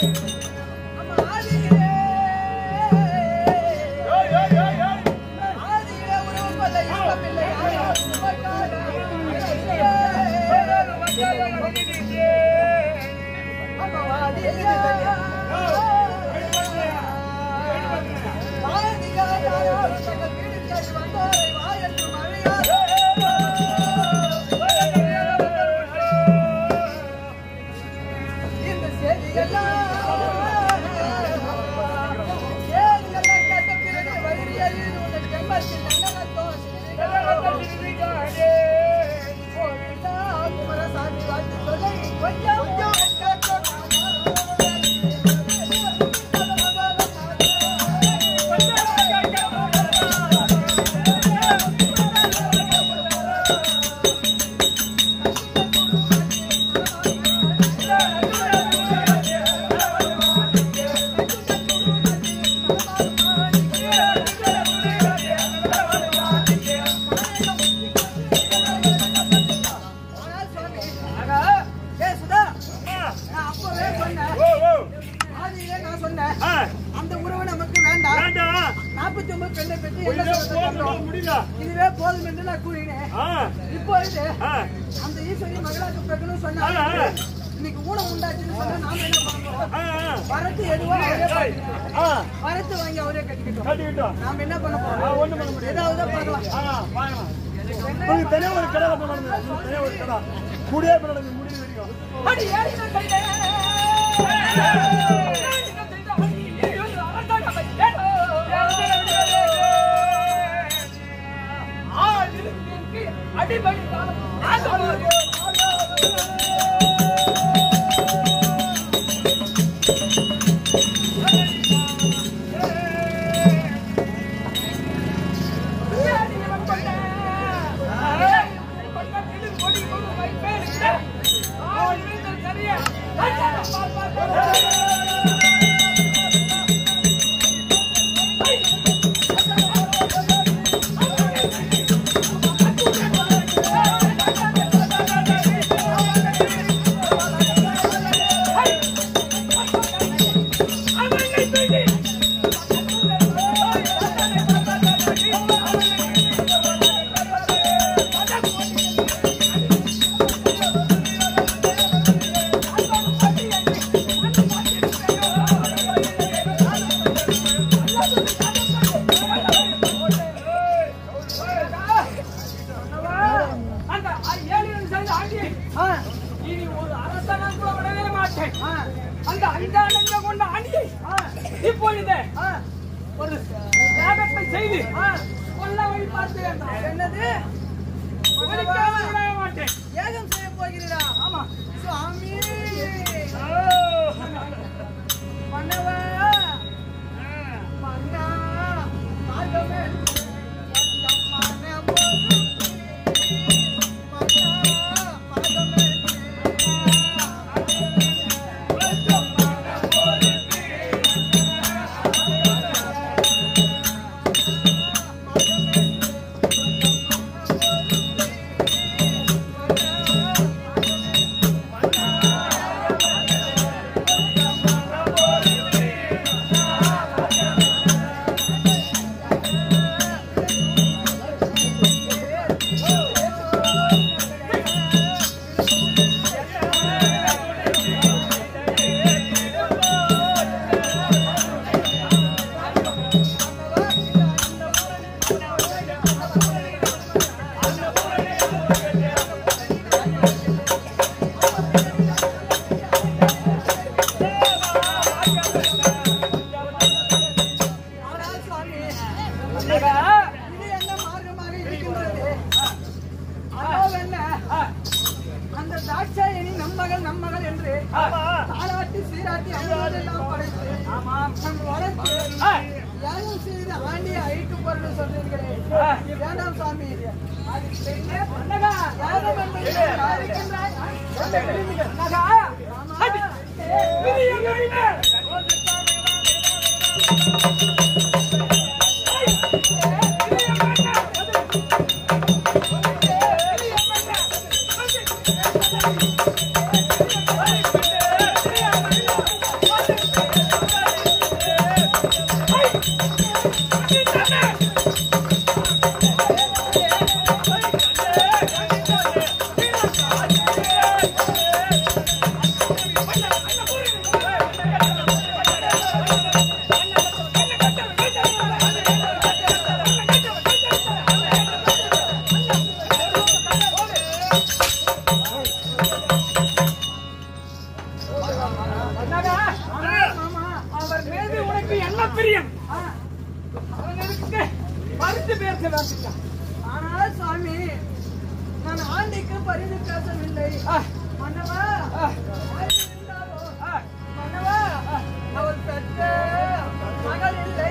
அந்த உறவு நமக்கு வேண்டாம் வேண்டாம் நாற்பத்தி ஒன்பது பெண்ணை பெற்று இதே என்ன சொல்ல போதும் கண்டோம்? முடியல இதுவே போதும் என்று நான் கூறினேன் ஆ, இப்பொழுது ஆ, அந்த ஈஸ்வரி மகளாக பிறக்கணும்னு ஆ, சொன்னாங்க ஆ. இன்னைக்கு ஊனம் உண்டாச்சுன்னு சொன்னா நாம என்ன பண்ணணும் ஆ, ஆ. வரத்து எதுவோ அவரே பார்த்துக்கிட்டோம். ஆ, வரத்து வாங்கி அவரே கட்டிக்கிட்டோம் கட்டிக்கிட்டோம். நாம என்ன பண்ண ஆ, போறோம் ஒண்ணும் பண்ண முடியாது. ஏதாவது பார்க்கலாம் ஆ, பார்க்கலாம். உங்களுக்கு தனியா ஒரு கடை கட்ட நடந்தது. உங்களுக்கு தனியா ஒரு கடை. கூடயே இப்ப நடக்குது, முடிவு வரைக்கும். அடி ஏறின கையிலே. அந்த ஏழியன் சேர்ந்த ஆண்டி ஆ, இனி ஒரு அரசனாக கூட விடவே மாட்டேன் ஆ, அந்த அஞ்சானந்த கொண்ட ஆண்டியை இப்பொழுது ஆ, ஒரு தியாகத்தை செய்து ஆ. கொல்ல வழி பார்த்து வேண்டாம் என்னது ஒழிக்காமல் விடவே மாட்டேன் ஏகம் செய்ய போகிறீரா ஆமா சுவாமி மன்னவா மன்னா மாதமே ஆனால் சுவாமி இது என்ன மார்க்கமாக இருக்கின்றது அதாவது என்ன அந்த தாட்சாயணி நம்மகள் நம்மகள் என்று தாளாட்டி சீராட்டி அழுவதெல்லாம் படைத்து நம் வளர்த்து யாரும் செய்து ஆண்டியை அழித்து பொருள் சொன்னீர்களே வேண்டாம் சுவாமி அது பெண்ணே பண்ணகா யாரும் என்பது யாருக்கின்றாய்? நகா அடி. பெரிய கையிலே. ஆ பிரியம் ஆ, அவனுக்கு மறுத்து பேச வேண்டாம் ஆனால் சுவாமி நான் ஆண்டிக்கு பரிந்து பேசவில்லை மன்னவா ஆயிரம் இருந்தாலோ, மன்னவா அவள் பெற்ற மகள் இல்லை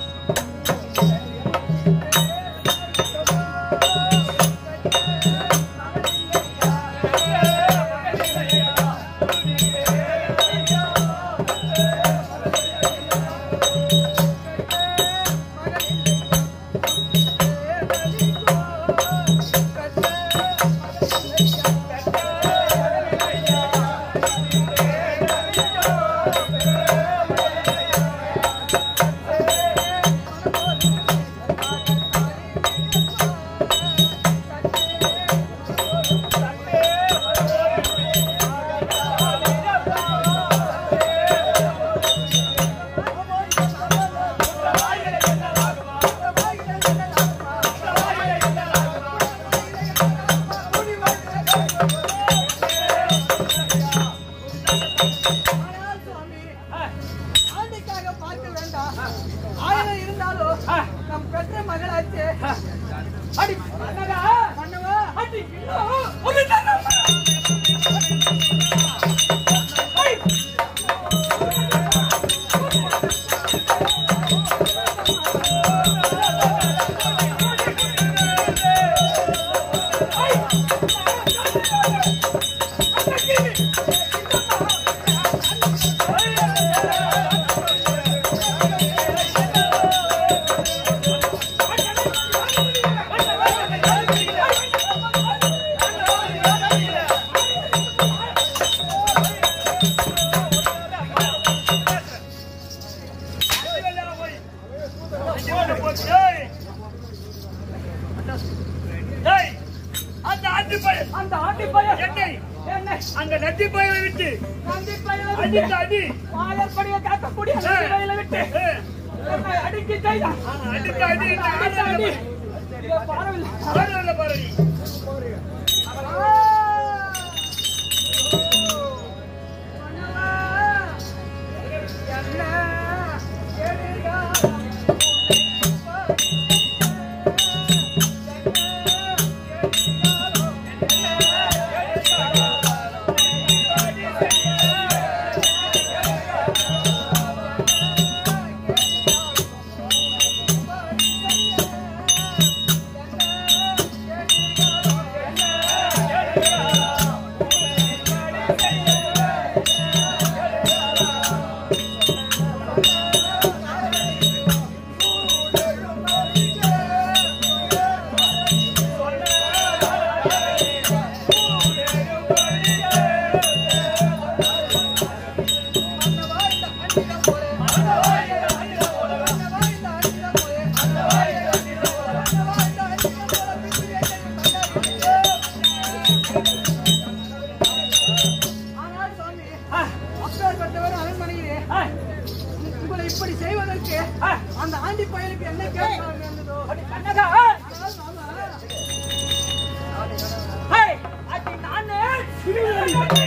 ஆனால் சுவாமி ஆண்டிக்காக பார்க்க வேண்டாம் ஆயிரம் இருந்தாலும் நம் பெற்ற மகளாச்சு அடி மன்னகா மன்னவா அடி இன்னும் ஒரு தரம் ஐ டேய், அந்த ஆட்டு பையன் அந்த ஆண்டி பையன் என்னை என்னை அங்க நட்டி பையனை விட்டு நந்தி பையனை அடித்த விட்டு அடி வாழற்படியை காக்கக்கூடிய நந்தி பையனை விட்டு ஏ, என்னை அடிக்க செய்தான் அடித்த அடி இந்த அடித்த அடி ஆடவரை இதோ பாரவில்லை ஆடவரை பாரு நீ. ஆனால் சுவாமி அப்பேற்பட்டவர் அரண்மனையிலே உங்களை இப்படி செய்வதற்கு அந்த ஆண்டி பயலுக்கு என்ன கேட்க இருந்ததோ அடி கண்ணகா ஆனால் மாமா ஹே அடி நானே சிறுவரி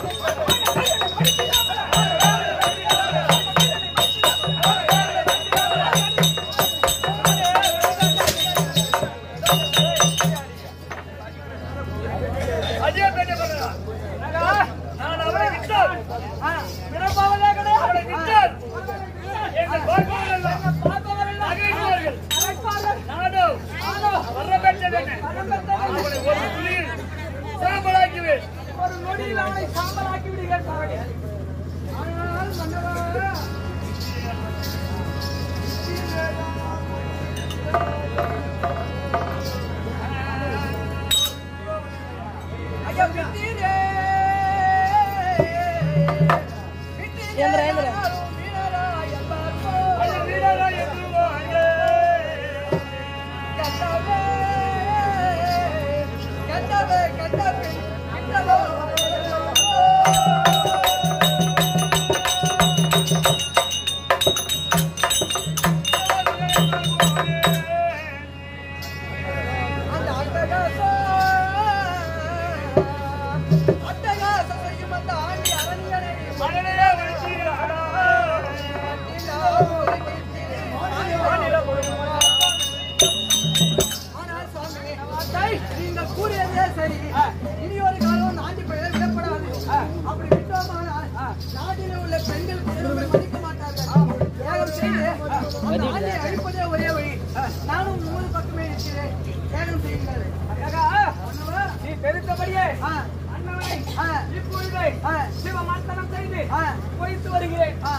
ஏய் அந்த ஆண்டியை அழிப்பதே ஒரே வழி நானும் உமது பக்கமே இருக்கிறேன் தியாகம் செய்யுங்கள் அழகா, அண்ணவா, நீ பெருத்தபடியே ஆ, அண்ணவனை ஆ, இப்பொழுது ஆ, சிவமர்த்தனம் செய்து ஆ, பொய்த்து வருகிறேன் ஆ.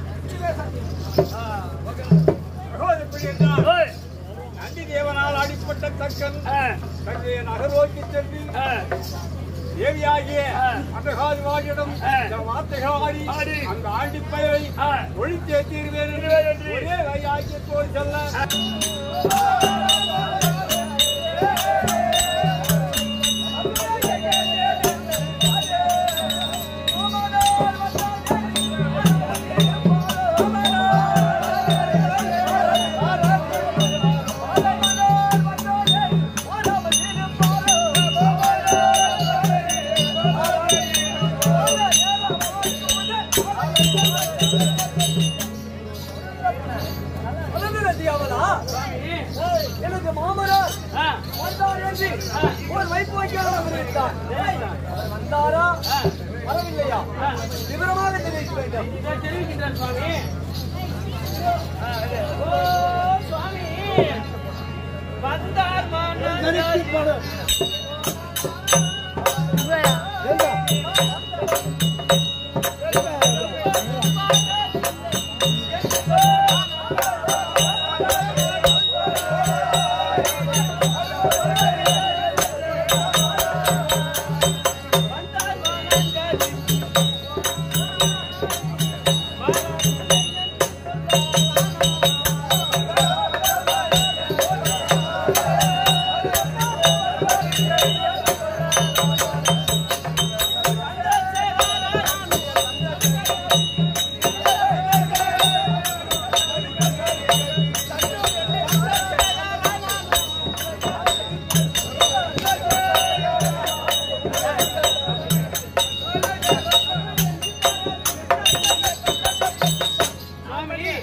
பகவான் எப்படி என்றால், நந்தி தேவனால் அடிப்பட்ட தக்கன் தன்னுடைய நகரோக்கி சென்று தேவியாகிய அந்தகாதிவாகியிடம் இந்த வார்த்தைகள் ஆடி அந்த ஆண்டி பெயரை ஒழித்தே தீர்வேன் என்று ஒரே வையாக்கியத்தோடு செல்ல எனக்கு மாமனார் வந்தார் என்று ஒரு வைப்பு வைக்காமல் இருந்தார் வந்தாரா வரவில்லையா விவரமாக தெரிவிக்க வேண்டும் தெரிவிக்கின்றார் சுவாமி ஓ சுவாமி வந்தார் மாமனார் சாமி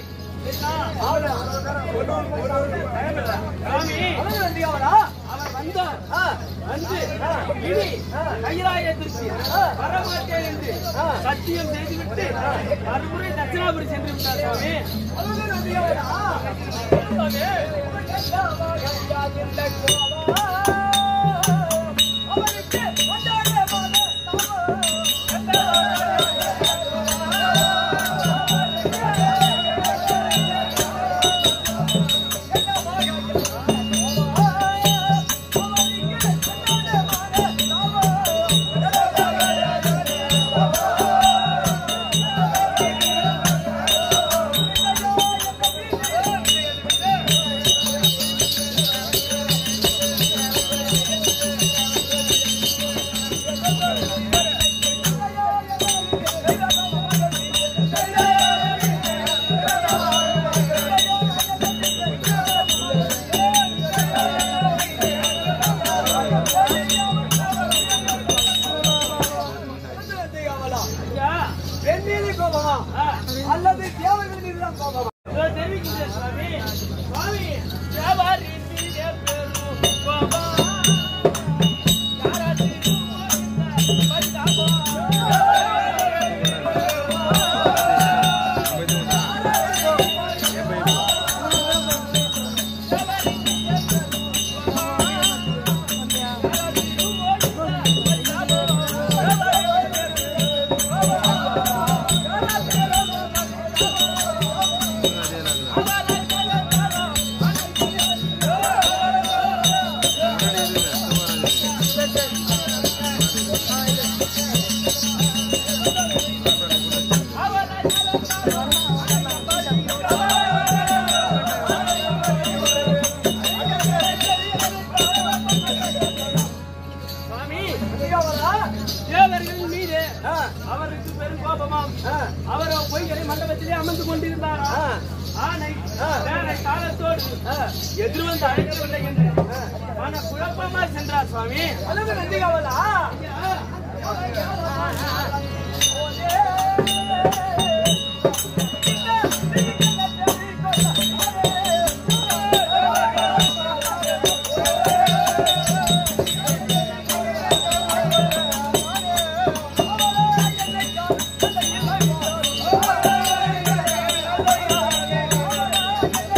சாமி அவர் வந்தார் வந்து இனி கைலாயத்திற்கு வரமாட்டேன் என்று சத்தியம் செய்துவிட்டு மறுமுறை தட்சிணாபுரி சென்று விட்டார் சுவாமி ஐயா, பெண் மீது கோபமா ஆ, அல்லது தேவர்கள் மீதுதான் கோபமா இதோ தெரிவிக்கின்றேன் சுவாமி சுவாமி வியாபாரி மீதே பெரும் கோபம். யாராச்சும் பரிதாபம். சுவாமி தேவர்கள் மீது அவருக்கு பெரும் கோபமாம் அவர் பொய்களை மண்டபத்திலே அமர்ந்து கொண்டிருந்தாரா ஆனை வேலை காலத்தோடு எதிர்வந்து அழைக்கவில்லை என்று மன குழப்பமா சென்றார் சுவாமி அல்லது நந்திகாவலா ஆ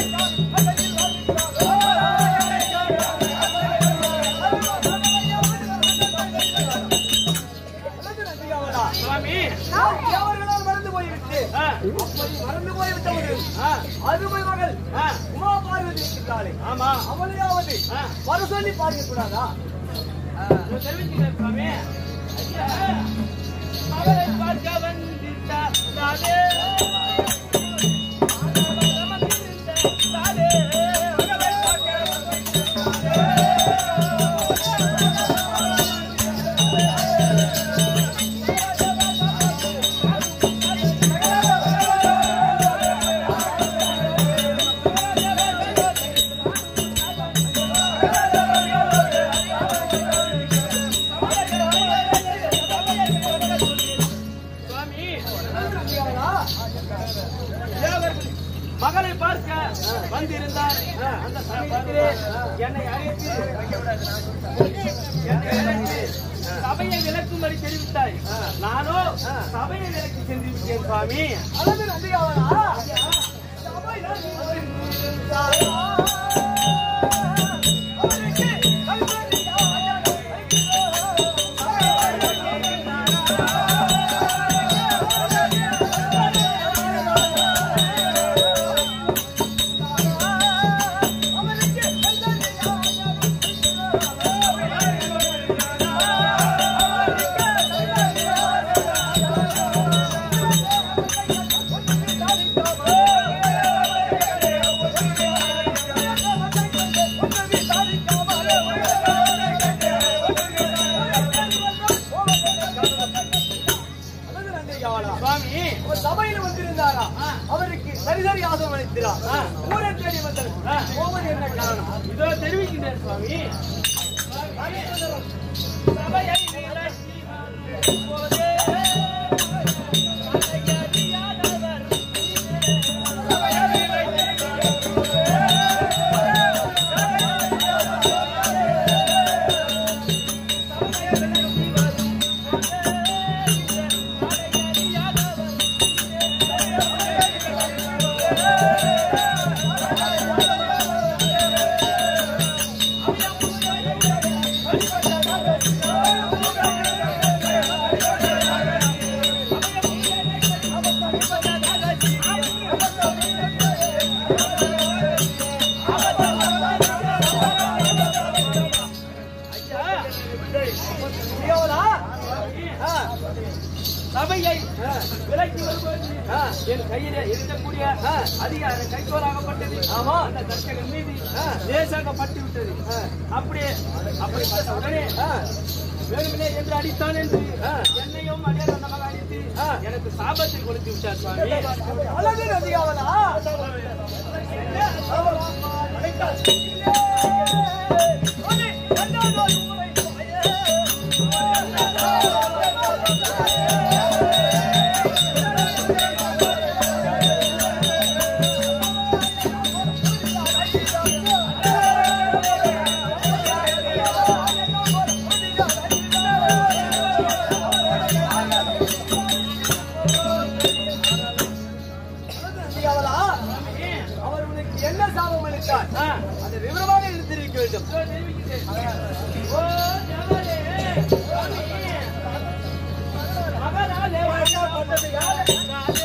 ஆ, அருமை மகள் ஆ, உமா பார்வதி இருக்கின்றாளே ஆமா அவளையாவது ஆ. வர சொல்லி பார்க்க கூடாதா இதோ தெரிவிக்கிறேன் சுவாமி ஐயா, மகளை பார்க்க வந்திருந்தார் தானே. மகளை வந்திருந்தார் தானே. மகளை பார்க்க சுவாமி தேவர் மகளை பார்க்க வந்திருந்தார் அந்த சமயத்திலே என்னை அழைத்து என்னை அழைத்து சபையை விளக்கும்படி தெரிவித்தாய் நானோ சபையை விலக்கி சென்று விட்டேன் சுவாமி அல்லது நந்தியாவனா அல்லது நந்தியாவனா சுவாமி அவர் சபையில் வந்திருந்தாரா அவருக்கு சரி சரி ஆசனம் அளிக்கிறார் ஊரை தேடி வந்தது போவது என்ன காரணம் இதோ தெரிவிக்கின்றேன் சுவாமி சபையை விலக்கி வரும்போதே மலையடியானவர் நந்தியாவனா சபையை விலக்கி வரும்போது என் கையிலே இருக்கக்கூடிய அதிகார கைகோலாகப்பட்டது ஆமா அந்த தர்ஷகன் மீது லேசாகப்பட்டு விட்டது அப்படியே அப்படி பார்த்த உடனே வேணுமில்லை என்று அடித்தான் என்று என்னையும் அதே நந்தமாக அடித்து எனக்கு சாபத்தை கொடுத்து விட்டார் சுவாமி அல்லது நந்தியாவனா நந்தியாவனா அவர் உனக்கு என்ன சாபம் அளித்தார் ஆ, அதை விவரமாக எடுத்து தெரிவிக்க வேண்டும் இதோ தெரிவிக்கிறேன். ஓ, ஜவலே, சுவாமி, மகனாலே வாழ்க்கப்பட்டது யாரு? நானே.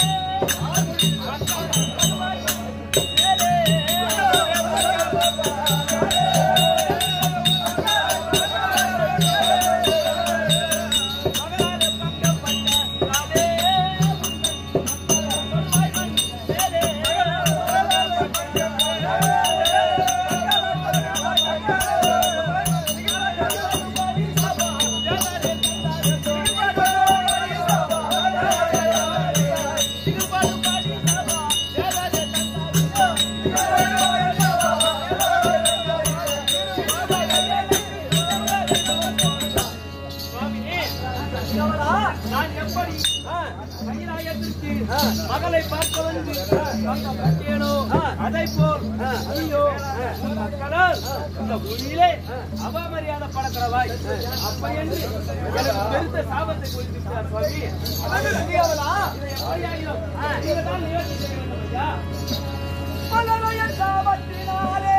மகனாலே பங்கப்பட்ட நானே. நான் எப்படி கைலாயத்திற்கு மகளை பார்க்க வந்து பட்டேனோ அதை போல் ஐயோ மக்களால் இந்த பூமியிலே அவமரியாதை படக்கிறவாய் அப்படி என்று எனக்கு பெருத்த சாபத்தை குறிப்பிட்டார் சுவாமி அல்லது நந்தியாவனா இதை எப்படியாயினும் நீங்க தான் நிவர்த்தி செய்ய வேண்டும் ஐயா. மலரைய சாபத்தினாலே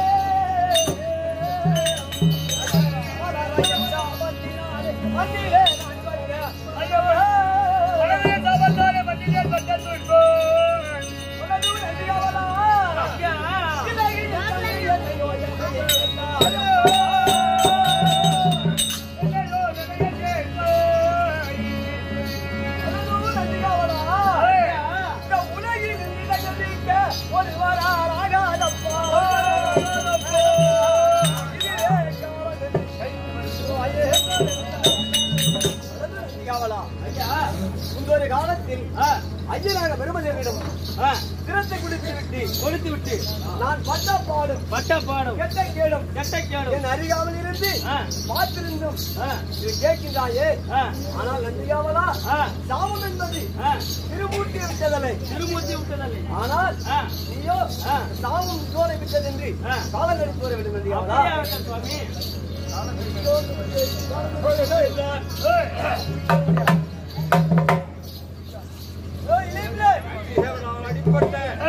மலரைய சாபத்தினாலே மண்ணிலே நான் பட்ட ஐயோ மலரைய சாபத்தாலே மண்ணிலே பட்ட துன்பம் ஆ, திறத்தை குடித்து விட்டு கொடுத்து விட்டு நான் பட்ட பாடும் பட்ட பாடும் கெட்ட கேடும் கெட்ட கேடும் என் அறியாமல் இருந்து ஆ, பார்த்திருந்தும் ஆ, இது கேட்கின்றாயே ஆ, ஆனால் நன்றியாவலா ஆ, சாமம் என்பது ஆ, திருமூட்டி விட்டதல்ல திருமூர்த்தி விட்டதல்லை ஆனால் ஆ, நீயோ ஆ. சாமம் சோலை விட்டதென்று ஆ. காலம் கழித்து வர வேண்டும் நன்றியாவலா அப்படியே ஆகட்டும் சுவாமி ஏய், இளைஞர்களே, தேவனால் அடிப்பட்ட